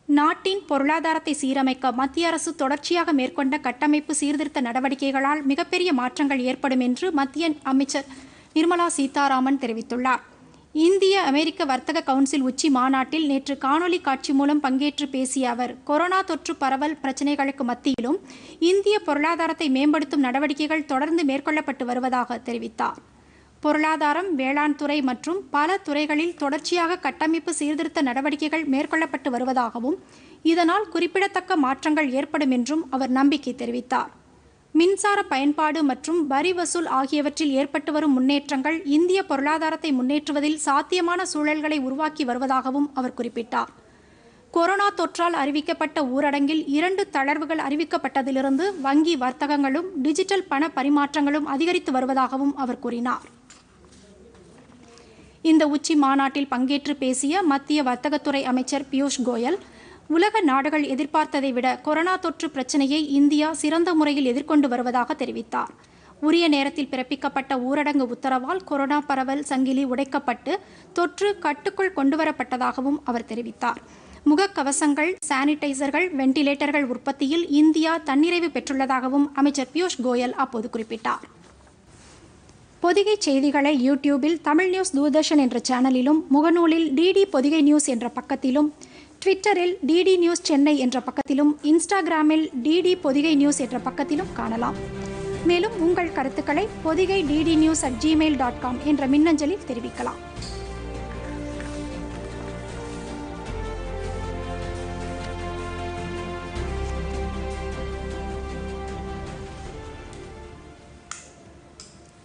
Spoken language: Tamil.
நாட்டின் பொருளாதாரத்தை சீரமைக்க மத்திய அரசு தொடர்ச்சியாக மேற்கொண்ட கட்டமைப்பு சீர்திருத்த நடவடிக்கைகளால் மிகப்பெரிய மாற்றங்கள் ஏற்படும் என்று மத்திய அமைச்சர் நிர்மலா சீதாராமன் தெரிவித்துள்ளார் இந்திய அமெரிக்க வர்த்தக கவுன்சில் உச்சி மாநாட்டில் நேற்று காணொலி காட்சி மூலம் பங்கேற்று பேசிய அவர் கொரோனா தொற்று பரவல் பிரச்சினைகளுக்கு மத்தியிலும் இந்திய பொருளாதாரத்தை மேம்படுத்தும் நடவடிக்கைகள் தொடர்ந்து மேற்கொள்ளப்பட்டு வருவதாக தெரிவித்தார் பொருளாதாரம் வேளாண் துறை மற்றும் பல துறைகளில் தொடர்ச்சியாக கட்டமைப்பு சீர்திருத்த நடவடிக்கைகள் மேற்கொள்ளப்பட்டு வருவதாகவும் இதனால் குறிப்பிடத்தக்க மாற்றங்கள் ஏற்படும் என்றும் அவர் நம்பிக்கை தெரிவித்தார் மின்சார பயன்பாடு மற்றும் வரி வசூல் ஆகியவற்றில் ஏற்பட்டு வரும் முன்னேற்றங்கள் இந்திய பொருளாதாரத்தை முன்னேற்றுவதில் சாத்தியமான சூழல்களை உருவாக்கி வருவதாகவும் அவர் குறிப்பிட்டார் கொரோனா தொற்றால் அறிவிக்கப்பட்ட ஊரடங்கில் இரண்டு தளர்வுகள் அறிவிக்கப்பட்டதிலிருந்து வங்கி வர்த்தகங்களும் டிஜிட்டல் பண பரிமாற்றங்களும் அதிகரித்து வருவதாகவும் அவர் கூறினார் இந்த உச்சி மாநாட்டில் பங்கேற்று பேசிய மத்திய வர்த்தகத்துறை அமைச்சர் பியூஷ் கோயல் உலக நாடுகள் எதிர்பார்த்ததை விட கொரோனா தொற்று பிரச்சினையை இந்தியா சிறந்த முறையில் எதிர்கொண்டு வருவதாக தெரிவித்தார் உரிய நேரத்தில் பிறப்பிக்கப்பட்ட ஊரடங்கு உத்தரவால் கொரோனா பரவல் சங்கிலி உடைக்கப்பட்டு தொற்று கட்டுக்குள் கொண்டுவரப்பட்டதாகவும் அவர் தெரிவித்தார் முகக்கவசங்கள் சானிடைசர்கள் வெண்டிலேட்டர்கள் உற்பத்தியில் இந்தியா தன்னிறைவு பெற்றுள்ளதாகவும் அமைச்சர் பியூஷ் கோயல் அப்போது குறிப்பிட்டார் பொதிகை செய்திகளை யூடியூபில் தமிழ் நியூஸ் தூர்தர்ஷன் என்ற சேனலிலும் முகநூலில் டிடி பொதிகை நியூஸ் என்ற பக்கத்திலும் ட்விட்டரில் டிடி நியூஸ் சென்னை என்ற பக்கத்திலும் இன்ஸ்டாகிராமில் டிடி பொதிகை நியூஸ் என்ற பக்கத்திலும் காணலாம் மேலும் உங்கள் கருத்துக்களை Podhigai DD news at Gmail dot com என்ற மின்னஞ்சலில் தெரிவிக்கலாம்